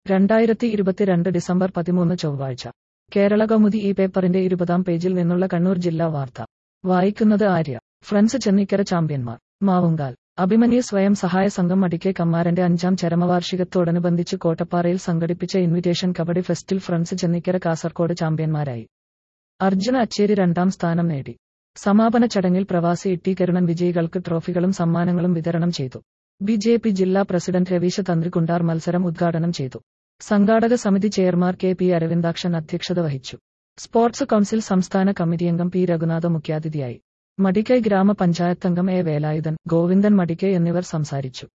രണ്ടായിരത്തി ഇരുപത്തിരണ്ട് ഡിസംബർ പതിമൂന്ന് ചൊവ്വാഴ്ച കേരള കൗമുദി ഈ പേപ്പറിന്റെ ഇരുപതാം പേജിൽ നിന്നുള്ള കണ്ണൂർ ജില്ലാ വാർത്ത വായിക്കുന്നത് ആര്യ ഫ്രണ്ട്സ് ചെന്നിക്കര ചാമ്പ്യന്മാർ മാവുങ്കാൽ അഭിമന്യു സ്വയം സഹായ സംഘം മടിക്കെ കമ്മാരന്റെ അഞ്ചാം ചരമവാർഷികത്തോടനുബന്ധിച്ച് കോട്ടപ്പാറയിൽ സംഘടിപ്പിച്ച ഇൻവിറ്റേഷൻ കബഡി ഫെസ്റ്റിൽ ഫ്രണ്ട്സ് ചെന്നിക്കര കാസർകോട് ചാമ്പ്യന്മാരായി അർജുന അച്ചേരി രണ്ടാം സ്ഥാനം നേടി സമാപന ചടങ്ങിൽ പ്രവാസി ഇട്ടി കരുണൻ വിജയികൾക്ക് ട്രോഫികളും സമ്മാനങ്ങളും വിതരണം ചെയ്തു ബി ജെ പി ജില്ലാ പ്രസിഡന്റ് രവീശ തന്ത്രികുണ്ടാർ മത്സരം ഉദ്ഘാടനം ചെയ്തു സംഘാടക സമിതി ചെയർമാൻ കെ പി അരവിന്ദാക്ഷൻ അധ്യക്ഷത വഹിച്ചു സ്പോർട്സ് കൌൺസിൽ സംസ്ഥാന കമ്മിറ്റിയംഗം പി രഘുനാഥ മുഖ്യാതിഥിയായി മടിക്കൈ ഗ്രാമപഞ്ചായത്തംഗം എ വേലായുധൻ ഗോവിന്ദൻ മടിക്കൈ എന്നിവർ സംസാരിച്ചു